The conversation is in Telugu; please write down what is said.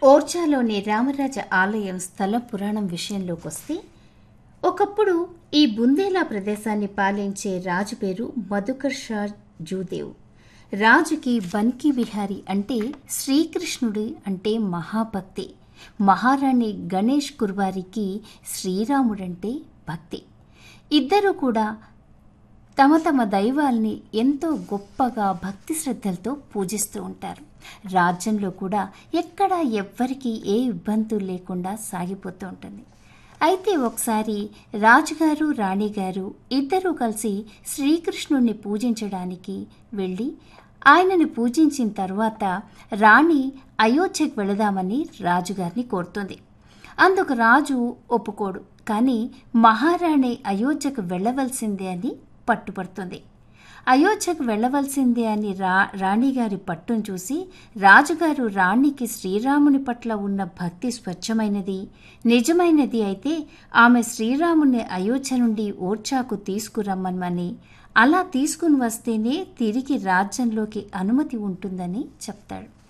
ఓర్చాలోని రామరాజ ఆలయం స్థల పురాణం విషయంలోకి వస్తే ఒకప్పుడు ఈ బుందేలా ప్రదేశాన్ని పాలించే రాజు పేరు మధుకర్ షా జూదేవ్ రాజుకి బన్కీ బిహారీ అంటే శ్రీకృష్ణుడి అంటే మహాభక్తి మహారాణి గణేష్ కుర్వారికి శ్రీరాముడంటే భక్తి ఇద్దరూ కూడా తమ తమ దైవాల్ని ఎంతో గొప్పగా భక్తి శ్రద్ధలతో పూజిస్తూ ఉంటారు రాజ్యంలో కూడా ఎక్కడ ఎవ్వరికి ఏ ఇబ్బందులు లేకుండా సాగిపోతూ ఉంటుంది అయితే ఒకసారి రాజుగారు రాణిగారు ఇద్దరూ కలిసి శ్రీకృష్ణుణ్ణి పూజించడానికి వెళ్ళి ఆయనని పూజించిన తర్వాత రాణి అయోధ్యకు వెళదామని రాజుగారిని కోరుతుంది అందుకు రాజు ఒప్పుకోడు కానీ మహారాణి అయోధ్యకు వెళ్ళవలసిందే అని పట్టుపడుతుంది అయోధ్యకు వెళ్ళవలసిందే అని రా రాణిగారి పట్టును చూసి రాజుగారు రాణికి శ్రీరాముని పట్ల ఉన్న భక్తి స్వచ్ఛమైనది నిజమైనది అయితే ఆమె శ్రీరాముని అయోధ్య నుండి ఓర్చాకు తీసుకురమ్మని అలా తీసుకుని వస్తేనే తిరిగి రాజ్యంలోకి అనుమతి ఉంటుందని చెప్తాడు